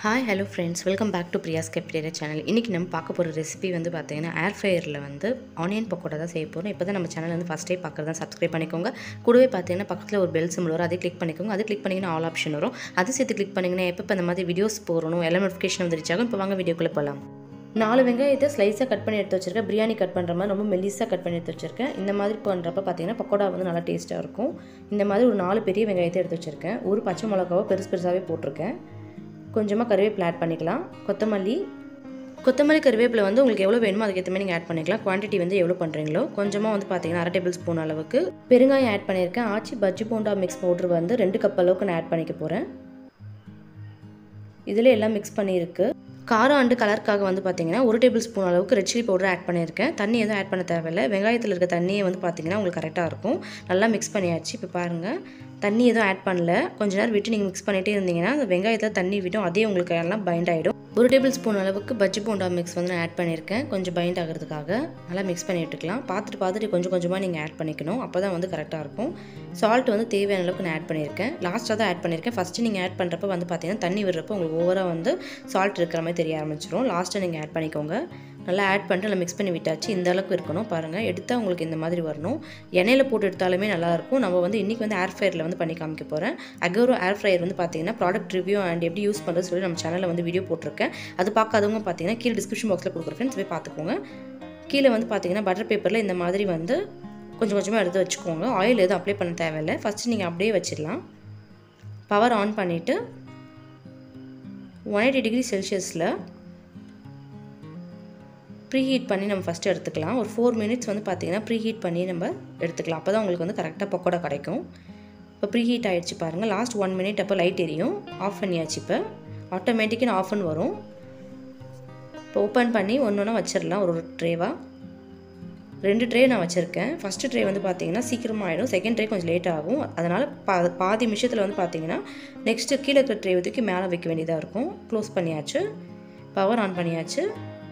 hi hello friends welcome back to Priya's cafeteria channel இன்றைக்கி நம்ம பார்க்க போகிற ரெசிபி வந்து பார்த்தீங்கன்னா ஏர் ஃப்ரையரில் வந்து ஆனியன் பக்கோடா தான் செய்ய போகிறோம் இப்போ தான் நம்ம சேனல் வந்து ஃபஸ்ட் டைம் பார்க்குறதா சப்ஸ்கிரைப் பண்ணிக்கோங்க கூடவே பார்த்தீங்கன்னா பக்கத்தில் ஒரு பெல் சிம்பிள் வரும் அதை கிளிக் பண்ணிக்கோங்க அது கிளிக் பண்ணிங்கன்னா ஆல் ஆப்ஷன் வரும் அது சேர்த்து கிளிக் பண்ணிங்கன்னா எப்போ இந்த மாதிரி வீடியோஸ் போடணும் எல்லா நோட்டிஃபிகேஷன் வந்து ரீச் ஆகும் இப்போ வாங்க வீடியோக்குள்ளே போகலாம் நாலு வெங்காயத்தை ஸ்லைஸாக கட் பண்ணி எடுத்து வச்சிருக்கேன் பிரியாணி கட் பண்ணுற மாதிரி ரொம்ப மெல்லிஸாக கட் பண்ணி எடுத்து வச்சிருக்கேன் இந்த மாதிரி பண்ணுறப்ப பார்த்தீங்கன்னா பக்கோடா வந்து நல்லா டேஸ்ட்டாக இருக்கும் இந்த மாதிரி ஒரு நாலு பெரிய வெங்காயத்தை எடுத்து வச்சிருக்கேன் ஒரு பச்சை மிளகாவை பெருசு பெருசாகவே போட்டிருக்கேன் கொஞ்சமாக கருவேப்பிலை ஆட் பண்ணிக்கலாம் கொத்தமல்லி கொத்தமல்லி கருவேப்பிலை வந்து உங்களுக்கு எவ்வளோ வேணுமோ அதுக்கேற்ற மாதிரி நீங்கள் ஆட் பண்ணிக்கலாம் குவான்டிட்டி வந்து எவ்வளோ பண்ணுறீங்களோ கொஞ்சமாக வந்து பார்த்தீங்கன்னா அரை டேபிள் ஸ்பூன் அளவுக்கு பெருங்காயம் ஆட் பண்ணியிருக்கேன் ஆச்சி பஜ்ஜி போண்டா மிக்ஸ் பவுடர் வந்து ரெண்டு கப் அளவுக்கு நான் ஆட் பண்ணிக்க போகிறேன் இதில் எல்லாம் மிக்ஸ் பண்ணியிருக்கு காரம் அண்டு கலருக்காக வந்து பார்த்தீங்கன்னா ஒரு டேபிள் ஸ்பூன் அளவுக்கு ரெட் சில்லி பவுடர் ஆட் பண்ணியிருக்கேன் தண்ணி எதுவும் ஆட் பண்ண தேவையில்லை வெங்காயத்தில் இருக்க தண்ணியை வந்து பார்த்தீங்கன்னா உங்களுக்கு கரெக்டாக இருக்கும் நல்லா மிக்ஸ் பண்ணியாச்சு இப்போ பாருங்கள் தண்ணி எதுவும் ஆட் பண்ணல கொஞ்ச நேரம் விட்டு நீங்கள் மிக்ஸ் பண்ணிகிட்டே இருந்தீங்கன்னா அந்த வெங்காயத்தில் தண்ணி விடும் அதே உங்களுக்கு எல்லாம் பைண்ட் ஆகிடும் ஒரு டேபிள் ஸ்பூன் அளவுக்கு பஜ்ஜி போண்டா மிக்ஸ் வந்து நான் ஆட் பண்ணியிருக்கேன் கொஞ்சம் பைண்ட் ஆகிறதுக்காக நல்லா மிக்ஸ் பண்ணி விட்டுக்கலாம் பார்த்துட்டு பார்த்துட்டு கொஞ்சம் கொஞ்சமாக நீங்கள் ஆட் பண்ணிக்கணும் அப்போ தான் வந்து கரெக்டாக இருக்கும் சால்ட் வந்து தேவையான அளவுக்கு நான் ஆட் பண்ணியிருக்கேன் லாஸ்ட்டாக தான் ஆட் பண்ணியிருக்கேன் ஃபஸ்ட்டு நீங்கள் ஆட் பண்ணுறப்ப வந்து பார்த்தீங்கன்னா தண்ணி விடுறப்போ உங்களுக்கு ஓவராக வந்து சால்ட் இருக்கிற மாதிரி தெரிய ஆரம்பிச்சிடும் லாஸ்ட்டாக நீங்கள் ஆட் பண்ணிக்கோங்க நல்லா ஆட் பண்ணிட்டு நல்லா மிக்ஸ் பண்ணி விட்டாச்சு இந்த அளவுக்கு இருக்கணும் பாருங்கள் எடுத்தால் உங்களுக்கு இந்த மாதிரி வரணும் எண்ணெயில் போட்டு எடுத்தாலுமே நல்லாயிருக்கும் நம்ம வந்து இன்றைக்கி வந்து ஏர் ஃப்ரையரில் வந்து பண்ணி காமிக்க போகிறேன் அகோரோ ஏர் ஃப்ரையர் வந்து பார்த்தீங்கன்னா ப்ராடக்ட் ரிவ்யூ அண்ட் எப்படி யூஸ் பண்ணுறது சொல்லி நம்ம சேனலில் வந்து வீடியோ போட்டிருக்கேன் அது பார்க்காதவங்க பார்த்தீங்கன்னா கீழே டிஸ்கிரிப்ஷன் பாக்ஸில் கொடுக்குற ஃப்ரெண்ட்ஸ் போய் பார்த்துக்கோங்க கீழே வந்து பார்த்தீங்கன்னா பட்டர் பேப்பரில் இந்த மாதிரி வந்து கொஞ்சம் கொஞ்சமாக எடுத்து வச்சுக்கோங்க ஆயில் எதுவும் அப்ளை பண்ண தேவையில்லை ஃபஸ்ட்டு நீங்கள் அப்படியே வச்சிடலாம் பவர் ஆன் பண்ணிவிட்டு ஒன் எயிட்டி டிகிரி செல்சியஸில் ப்ரீ ஹீட் பண்ணி நம்ம ஃபஸ்ட்டு எடுத்துக்கலாம் ஒரு ஃபோர் மினிட்ஸ் வந்து பார்த்திங்கன்னா ப்ரீ ஹீட் பண்ணி நம்ம எடுத்துக்கலாம் அப்போ தான் உங்களுக்கு வந்து கரெக்டாக பக்கோடா கிடைக்கும் இப்போ ப்ரீ ஹீட் ஆகிடுச்சு பாருங்கள் லாஸ்ட் ஒன் மினிட் அப்போ லைட் எரியும் ஆஃப் பண்ணியாச்சு இப்போ ஆட்டோமேட்டிக்காக ஆஃப் பண்ணி வரும் இப்போ ஓப்பன் பண்ணி ஒன்று ஒன்றா வச்சிடலாம் ஒரு ஒரு ட்ரேவாக ரெண்டு ட்ரே நான் வச்சுருக்கேன் ஃபஸ்ட்டு ட்ரே வந்து பார்த்தீங்கன்னா சீக்கிரமாக ஆகிடும் செகண்ட் ட்ரே கொஞ்சம் லேட் ஆகும் அதனால் பா பாதி நிமிஷத்தில் வந்து பார்த்தீங்கன்னா நெக்ஸ்ட்டு கீழே இருக்கிற ட்ரே தூக்கி மேலே வைக்க வேண்டியதாக இருக்கும் க்ளோஸ் பண்ணியாச்சு பவர் ஆன் பண்ணியாச்சு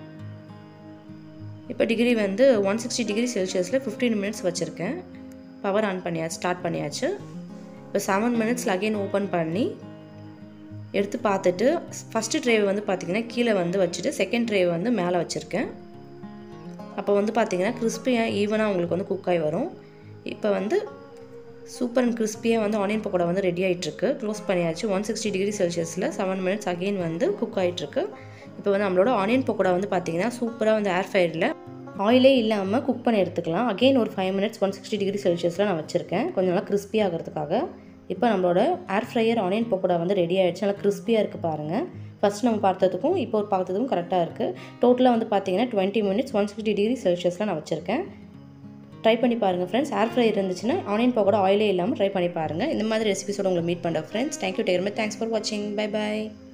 இப்போ டிகிரி வந்து ஒன் சிக்ஸ்டி டிகிரி செல்சியஸில் ஃபிஃப்டீன் மினிட்ஸ் வச்சுருக்கேன் பவர் ஆன் பண்ணியாச்சு ஸ்டார்ட் பண்ணியாச்சு இப்போ செவன் மினிட்ஸில் அகெயின் ஓப்பன் பண்ணி எடுத்து பார்த்துட்டு ஃபஸ்ட்டு ட்ரேவை வந்து பார்த்திங்கன்னா கீழே வந்து வச்சுட்டு செகண்ட் ட்ரேவை வந்து மேலே வச்சுருக்கேன் அப்போ வந்து பார்த்திங்கன்னா கிறிஸ்பியாக ஈவனாக உங்களுக்கு வந்து குக் ஆகி வரும் இப்போ வந்து சூப்பர் அண்ட் கிறிஸ்பியாக வந்து ஆனியன் பக்கோடா வந்து ரெடி ஆகிட்டுருக்கு க்ளோஸ் பண்ணியாச்சு ஒன் சிக்ஸ்டி டிகிரி செல்சியஸில் செவன் மினிட்ஸ் அகெயின் வந்து குக் ஆகிட்டுருக்கு இப்போ வந்து நம்மளோட ஆனியன் பக்கோடா வந்து பார்த்திங்கன்னா சூப்பராக வந்து ஏர் ஃபயரில் ஆயிலே இல்லாமல் குக் பண்ணி எடுத்துக்கலாம் அகெயின் ஒரு five minutes one sixty degree செல்சியஸில் நான் வச்சுருக்கேன் கொஞ்சம் நல்லா கிறிஸ்பி ஆகிறதுக்காக இப்போ நம்மளோட ஏர் ஃப்ரையர் ஆனியன் பக்கோடா வந்து ரெடி ஆகிடுச்சு நல்லா கிறிஸ்பியாக இருக்குது பாருங்கள் ஃபஸ்ட் நம்ம பார்த்ததுக்கும் இப்போ ஒரு பார்த்ததுக்கும் கரெக்டாக இருக்குது டோட்டலாக வந்து பார்த்தீங்கன்னா twenty minutes one sixty degree செல்சியஸில் நான் வச்சுருக்கேன் ட்ரை பண்ணி பாருங்கள் ஃப்ரெண்ட்ஸ் ஏர் ஃப்ரை இருந்துச்சுன்னா ஆனியன் பக்கோடா ஆயிலே இல்லாமல் ட்ரை பண்ணி பாருங்கள் இந்த மாதிரி ரெசிபிஸோட உங்களை மீட் பண்ணுற ஃப்ரெண்ட்ஸ் தேங்க்யூ டேர்மே தேங்க்ஸ் ஃபார் வாட்சிங் பை பை